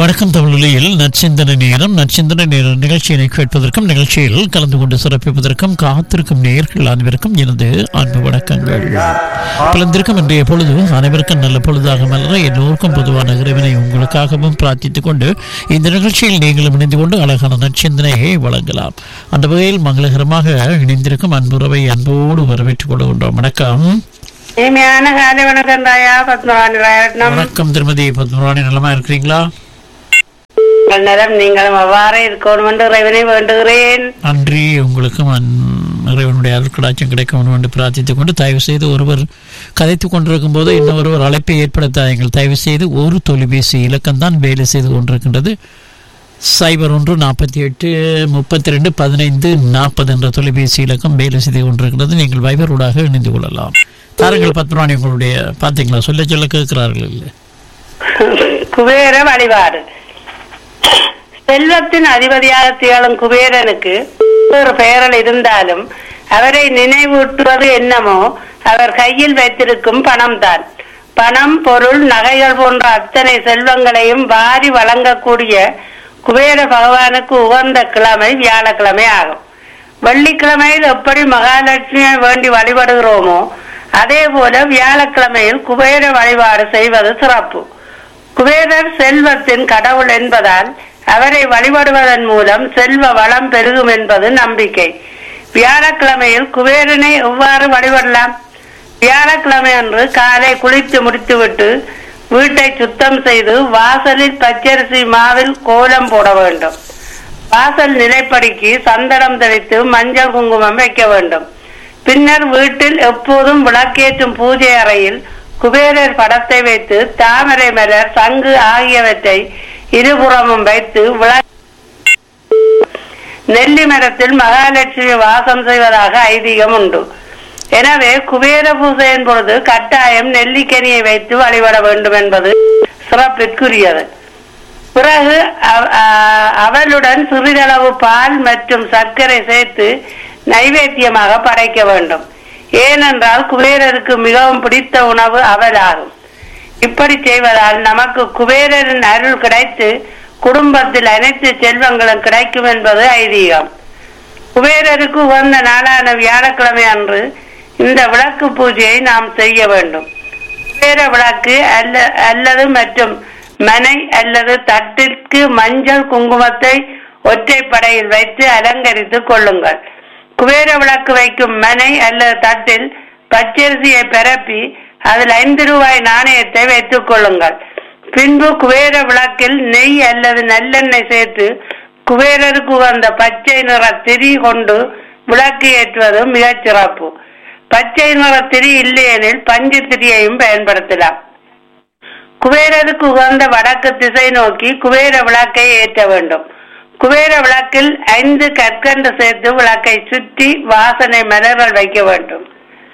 வணக்கம் தமிழொலியில் நற்சிந்தனை நேரம் நற்சிந்தனை நேர நிகழ்ச்சியினை கேட்பதற்கும் நிகழ்ச்சியில் கலந்து கொண்டு சிறப்பிப்பதற்கும் காத்திருக்கும் நேர்கள் அனைவருக்கும் எனது அன்பு வணக்கங்கள் பிளந்திருக்கும் இன்றைய பொழுது அனைவருக்கும் நல்ல பொழுதாக மலர எல்லோருக்கும் பொதுவான இறைவனை உங்களுக்காகவும் பிரார்த்தித்துக் கொண்டு இந்த நிகழ்ச்சியில் நீங்களும் இணைந்து கொண்டு அழகான நற்சிந்தனையை வழங்கலாம் அந்த வகையில் மங்களகரமாக இணைந்திருக்கும் அன்புறவை அன்போடு வரவேற்றுக் கொள்கின்றோம் வணக்கம் இனிமையான காலை வணக்கம் தாயா பத்மராணி ராயரட்னம் வணக்கம் திருமதி பத்மராணி நலமா இருக்கிறீங்களா உங்கள் நலம் நீங்களும் அவ்வாறே இருக்கணும் என்று இறைவனை வேண்டுகிறேன் நன்றி உங்களுக்கும் அன்- இறைவனுடைய அருட்கடாட்சியம் கிடைக்க வேண்டும் என்று பிரார்த்தித்துக் கொண்டு தயவு செய்து ஒருவர் கதைத்துக் கொண்டிருக்கும் போது இன்னொருவர் அழைப்பை ஏற்படுத்தாதீர்கள் தயவு செய்து ஒரு தொலைபேசி இலக்கம் தான் வேலை செய்து கொண்டிருக்கின்றது சைபர் ஒன்று நாற்பத்தி எட்டு முப்பத்தி ரெண்டு பதினைந்து நாற்பது என்ற தொலைபேசி இலக்கம் வேலை செய்து கொண்டிருக்கிறது நீங்கள் வைபரோடாக இணைந்து கொள்ளலாம் தாருங்கள் பத்மராணி உங்களுடைய பார்த்தீங்களா சொல்ல சொல்ல கேட்கிறார்கள் இல்லை குபேர வழிபாடு செல்வத்தின் அதிபதியாக திகழும் குபேரனுக்கு ஒரு பெயரில் இருந்தாலும் அவரை நினைவூட்டுவது என்னமோ அவர் கையில் வைத்திருக்கும் பணம்தான் பணம் பொருள் நகைகள் போன்ற அத்தனை செல்வங்களையும் வாரி வழங்கக்கூடிய குபேர பகவானுக்கு உகந்த கிழமை வியாழக்கிழமை ஆகும் வெள்ளிக்கிழமையில் எப்படி மகாலட்சுமியை வேண்டி வழிபடுகிறோமோ அதே போல வியாழக்கிழமையில் குபேர வழிபாடு செய்வது சிறப்பு குபேரர் செல்வத்தின் கடவுள் என்பதால் அவரை வழிபடுவதன் மூலம் செல்வ வளம் பெருகும் என்பது நம்பிக்கை வியாழக்கிழமையில் குபேரனை எவ்வாறு வழிபடலாம் வியாழக்கிழமை அன்று காலை குளித்து முடித்துவிட்டு வீட்டை சுத்தம் செய்து வாசலில் பச்சரிசி மாவில் கோலம் போட வேண்டும் வாசல் நிலைப்படிக்கு சந்தனம் தெளித்து மஞ்சள் குங்குமம் வைக்க வேண்டும் பின்னர் வீட்டில் எப்போதும் விளக்கேற்றும் பூஜை அறையில் குபேரர் படத்தை வைத்து தாமரை மலர் சங்கு ஆகியவற்றை இருபுறமும் வைத்து விள நெல்லி மரத்தில் மகாலட்சுமி வாசம் செய்வதாக ஐதீகம் உண்டு எனவே குபேர பூஜையின் பொழுது கட்டாயம் நெல்லிக்கனியை வைத்து வழிபட வேண்டும் என்பது சிறப்பிற்குரியது பிறகு அவ- ஆ- அவளுடன் சிறிதளவு பால் மற்றும் சர்க்கரை சேர்த்து நைவேத்தியமாக படைக்க வேண்டும் ஏனென்றால் குபேரருக்கு மிகவும் பிடித்த உணவு அவலாகும் இப்படி செய்வதால் நமக்கு குபேரரின் அருள் கிடைத்து குடும்பத்தில் அனைத்து செல்வங்களும் கிடைக்கும் என்பது ஐதீகம் குபேரருக்கு உகந்த நாளான வியாழக்கிழமை அன்று இந்த விளக்கு பூஜையை நாம் செய்ய வேண்டும் குபேர விளக்கு அல்ல அல்லது மற்றும் மனை அல்லது தட்டிற்கு மஞ்சள் குங்குமத்தை ஒற்றைப்படையில் வைத்து அலங்கரித்துக் கொள்ளுங்கள் குபேர விளக்கு வைக்கும் மனை அல்லது தட்டில் பச்சரிசியை பரப்பி அதில் ஐந்து ரூபாய் நாணயத்தை வைத்துக் கொள்ளுங்கள் பின்பு குபேர விளக்கில் நெய் அல்லது நல்லெண்ணெய் சேர்த்து குபேரருக்கு உகந்த பச்சை நிற திரி கொண்டு விளக்கு ஏற்றுவது மிகச் சிறப்பு பச்சை நிற திரி இல்லையெனில் பஞ்சு திரியையும் பயன்படுத்தலாம் குபேரருக்கு உகந்த வடக்கு திசை நோக்கி குபேர விளக்கை ஏற்ற வேண்டும் குபேர விளக்கில் ஐந்து கற்கண்டு சேர்த்து விளக்கை சுற்றி வாசனை மலர்கள் வைக்க வேண்டும்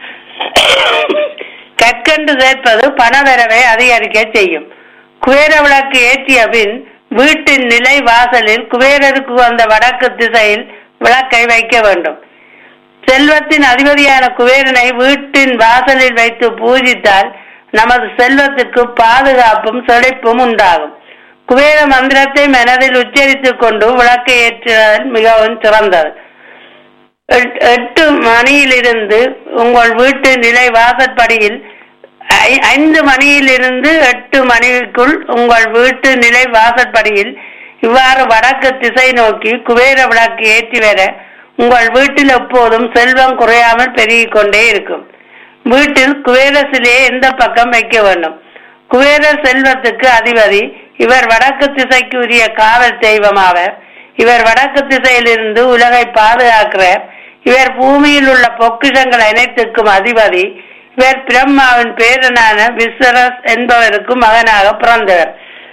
கற்கண்டு சேர்ப்பது பணவரவை அதிகரிக்க செய்யும் குபேர விளக்கு ஏற்றிய பின் வீட்டின் நிலை வாசலில் குபேரருக்கு வந்த வடக்கு திசையில் விளக்கை வைக்க வேண்டும் செல்வத்தின் அதிபதியான குபேரனை வீட்டின் வாசலில் வைத்து பூஜித்தால் நமது செல்வத்திற்கு பாதுகாப்பும் செழிப்பும் உண்டாகும் குபேர மந்திரத்தை மனதில் உச்சரித்துக் கொண்டு விளக்கை ஏற்றுவதல் மிகவும் சிறந்தது எட்- எட்டு மணியிலிருந்து உங்கள் வீட்டு நிலை வாசற்படியில் ஐ- ஐந்து மணியிலிருந்து எட்டு மணிக்குள் உங்கள் வீட்டு நிலை வாசற்படியில் இவ்வாறு வடக்கு திசை நோக்கி குபேர விளக்கு ஏற்றி வர உங்கள் வீட்டில் எப்போதும் செல்வம் குறையாமல் பெருகிக் கொண்டே இருக்கும் வீட்டில் குபேர சிலையை எந்த பக்கம் வைக்க வேண்டும் குபேர செல்வத்துக்கு அதிபதி இவர் வடக்கு திசைக்கு உரிய காவல் தெய்வமாவர் இவர் வடக்கு திசையிலிருந்து உலகை பாதுகாக்கிறார் இவர் பூமியில் உள்ள பொக்கிஷங்கள் அனைத்துக்கும் அதிபதி இவர் பிரம்மாவின் பேரனான விஸ்வரஸ் என்பவருக்கு மகனாக பிறந்தவர்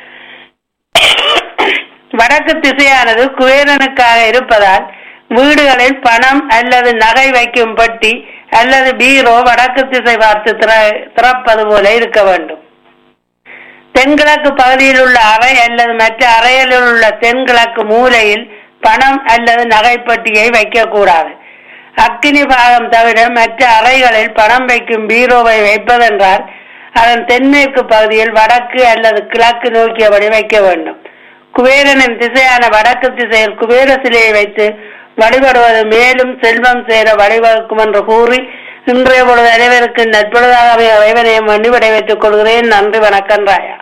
வடக்கு திசையானது குபேரனுக்காக இருப்பதால் வீடுகளில் பணம் அல்லது நகை வைக்கும் பெட்டி அல்லது பீரோ வடக்கு திசை பார்த்து திற- திறப்பது போல இருக்க வேண்டும் தென்கிழக்கு பகுதியில் உள்ள அறை அல்லது மற்ற அறைகளில் உள்ள தென்கிழக்கு மூலையில் பணம் அல்லது நகைப்பட்டியை வைக்கக்கூடாது அக்கினி பாகம் தவிர மற்ற அறைகளில் பணம் வைக்கும் பீரோவை வைப்பதென்றால் அதன் தென்மேற்கு பகுதியில் வடக்கு அல்லது கிழக்கு நோக்கியபடி வைக்க வேண்டும் குபேரனின் திசையான வடக்கு திசையில் குபேர சிலையை வைத்து வழிபடுவது மேலும் செல்வம் சேர வழிவகுக்கும் என்று கூறி இன்றைய பொழுது அனைவருக்கு நட்பொழுதாக அமைய இறைவனையும் வண்டி விடைபெற்றுக் கொள்கிறேன் நன்றி வணக்கம் ராயா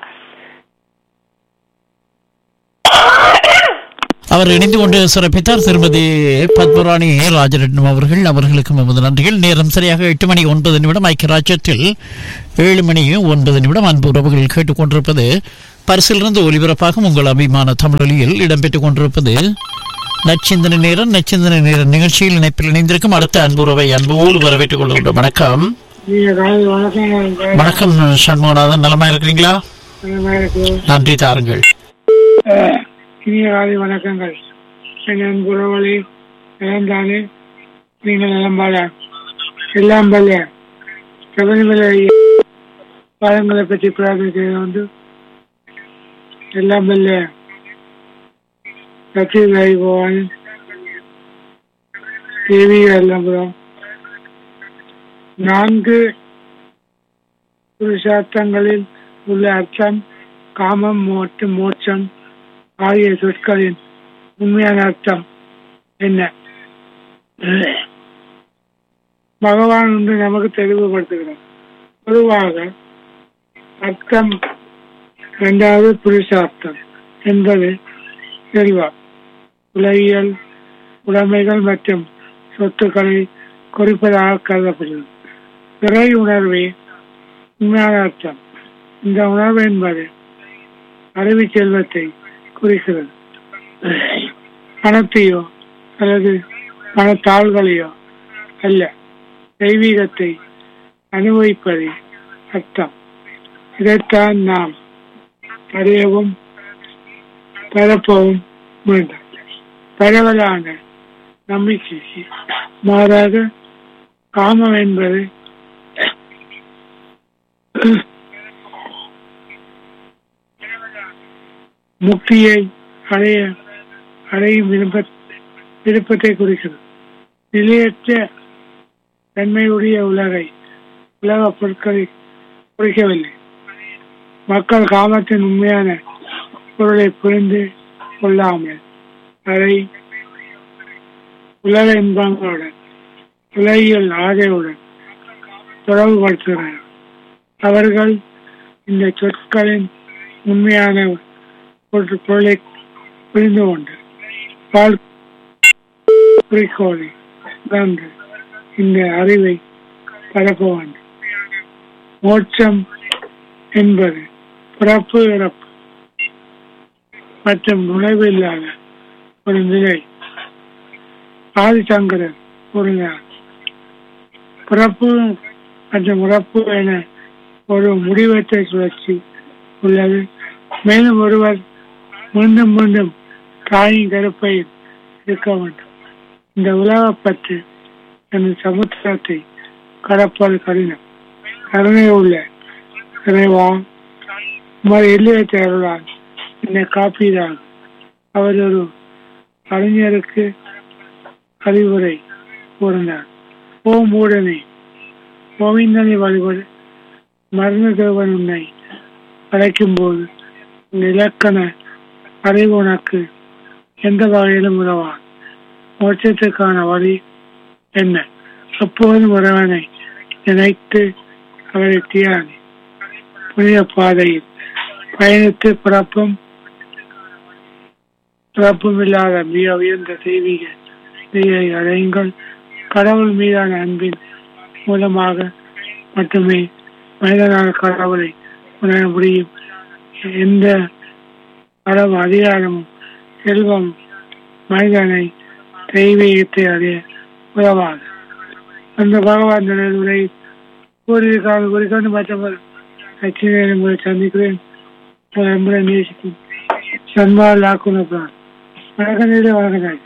அவர் இணைந்து கொண்டு சிறப்பித்தார் திருமதி பத்மராணி ராஜரட்னம் அவர்கள் அவர்களுக்கும் எமது நன்றிகள் நேரம் சரியாக எட்டு மணி ஒன்பது நிமிடம் ஐக்கிய ராஜ்யத்தில் ஏழு மணி ஒன்பது நிமிடம் அன்பு உறவுகள் கேட்டுக்கொண்டிருப்பது பரிசிலிருந்து ஒலிபரப்பாகும் உங்கள் அபிமான தமிழொலியில் இடம்பெற்றுக் கொண்டிருப்பது நச்சிந்தனை நேரம் நச்சிந்தனை நேரம் நிகழ்ச்சியில் இணைப்பில் இணைந்திருக்கும் அடுத்த அன்பு உறவை அன்போடு வரவேற்றுக் கொள்கின்றோம் வணக்கம் வணக்கம் வணக்கம் சண்முகநாதன் நலமா இருக்கிறீங்களா நன்றி தாருங்கள் இனிய காலை வணக்கங்கள் என் அன்புறவழி இழந்தானே நீங்கள் நலம்பால எல்லாம் பல்ல கவனிமலை பாதங்களை பற்றி பிரார்த்திக்கிறது வந்து எல்லாம் பல்ல லட்சுமி போவான் தேவி எல்லாம் நான்கு புருஷார்த்தங்களில் உள்ள அர்த்தம் காமம் மற்றும் மோட்சம் ஆகிய சொற்களின் உண்மையான அர்த்தம் என்ன பகவான் வந்து நமக்கு தெளிவுபடுத்துகிறார் பொதுவாக அர்த்தம் இரண்டாவது புருஷார்த்தம் என்பது செல்வா உலகியல் உடைமைகள் மற்றும் சொத்துக்களை குறிப்பதாக கருதப்படுகிறது பிறை உணர்வே உண்மையான அர்த்தம் இந்த உணர்வு என்பது அறிவு செல்வத்தை குறிக்கிறது பணத்தையோ அல்லது பணத்தாள்களையோ அல்ல தெய்வீகத்தை அனுபவிப்பதே அர்த்தம் இதைத்தான் நாம் அறியவும் பரப்பவும் வேண்டும் பரவலான நம்பிக்கைக்கு மாறாக காமம் என்பது முக்தியை அடைய அடையும் விருப்ப விருப்பத்தை குறிக்கிறது நிலையற்ற தன்மையுடைய உலகை உலக பொருட்களை குறிக்கவில்லை மக்கள் காமத்தின் உண்மையான பொருளை புரிந்து கொள்ளாமல் அதை உலக இன்பங்களுடன் உலகியல் ஆதையுடன் தொடர்புபடுத்துகிறார்கள் அவர்கள் இந்த சொற்களின் உண்மையான ஒரு பொருளை புரிந்து கொண்டு வாழ் குறிக்கோளை உணர்ந்து இந்த அறிவை பரப்ப வேண்டும் மோட்சம் என்பது பிறப்பு இறப்பு மற்றும் நுழைவு இல்லாத ஒரு நிலை ஆதிசங்கரர் கூறினார் பிறப்பு மற்றும் இறப்பு என ஒரு முடிவற்ற சுழற்சி உள்ளது மேலும் ஒருவர் மீண்டும் மீண்டும் தாயின் கருப்பையில் இருக்க வேண்டும் இந்த உலகப்பற்று எனது சமுத்திரத்தை கடப்பது கடினம் கருணை உள்ள இறைவா உமது எல்லையை தேர்வால் என்னை காப்பீராக அவர் ஒரு அறிஞருக்கு அறிவுரை கூறினார் ஓ மூடனே கோவிந்தனை வழிபடு மரண தேவன் உன்னை அழைக்கும் போது உன் இலக்கண அறிவு உனக்கு எந்த வகையிலும் உதவான் மோட்சத்துக்கான வழி என்ன எப்போதும் உறவனை நினைத்து அவரை தியானி புனித பாதையில் பயணித்து பிறப்பும் பிறப்பும் இல்லாத மிக உயர்ந்த தெய்வீக நிலையை அடையுங்கள் கடவுள் மீதான அன்பின் மூலமாக மட்டுமே மனிதனான கடவுளை உணர முடியும் எந்த அளவு அதிகாரமும் செல்வம் மனிதனை தெய்வீகத்தை அடைய உதவாது அந்த பகவான் தனது உரை கூறியிருக்காங்க குறிக்கொண்டு மற்றவர் கட்சியினர் உங்களை சந்திக்கிறேன் உங்களை அன்புடன் நேசிக்கும் சன்மா லாக்குனப்பான் வணக்கம் நேரே வணக்கம் நாயகி.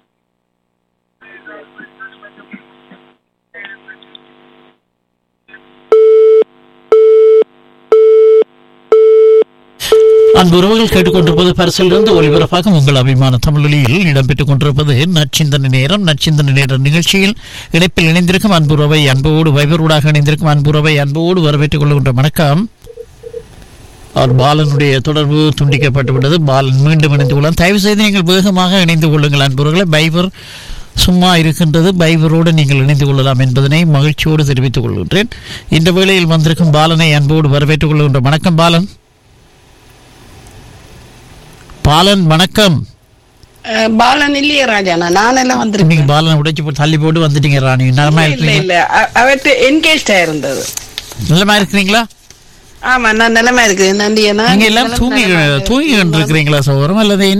அன்பு உறவுகள் கேட்டுக்கொண்டிருப்பது பரிசிலிருந்து ஒலிபரப்பாக உங்கள் அபிமான தமிழொலியில் இடம்பெற்றுக் கொண்டிருப்பது நச்சிந்தனை நேரம் நச்சிந்தனை நேர நிகழ்ச்சியில் இணைப்பில் இணைந்திருக்கும் அன்புறவை அன்போடு வைபரூடாக இணைந்திருக்கும் அன்புறவை அன்போடு வரவேற்றுக் கொள்கின்ற வணக்கம் அவர் பாலனுடைய தொடர்பு துண்டிக்கப்பட்டு விட்டது பாலன் மீண்டும் இணைந்து கொள்ளலாம் தயவு செய்து நீங்கள் வேகமாக இணைந்து கொள்ளுங்கள் அன்புறங்களை பைபர் சும்மா இருக்கின்றது பைபரோடு நீங்கள் இணைந்து கொள்ளலாம் என்பதனை மகிழ்ச்சியோடு தெரிவித்துக் கொள்கின்றேன் இந்த வேளையில் வந்திருக்கும் பாலனை அன்போடு வரவேற்றுக் கொள்கின்ற வணக்கம் பாலன் பாலன் வணக்கம் அஹ் பாலன் இல்லையே ராஜா நான் நானெல்லாம் வந்திருக்கேன் நீங்க பாலனை உடைச்சு போட்டு தள்ளி போட்டு வந்துட்டீங்க ராணி நலமா இல்ல இருக்கிறீங்க இல்ல அ- அவர்ட்ட என்கேஜ் இருந்தது நலமா இருக்கிறீங்களா ஆமா நான் நிலைமை இருக்கு நன்றி நீங்க எல்லாம் தூங்கி தூங்கி கொண்டிருக்கிறீங்களா சௌரம் அல்லது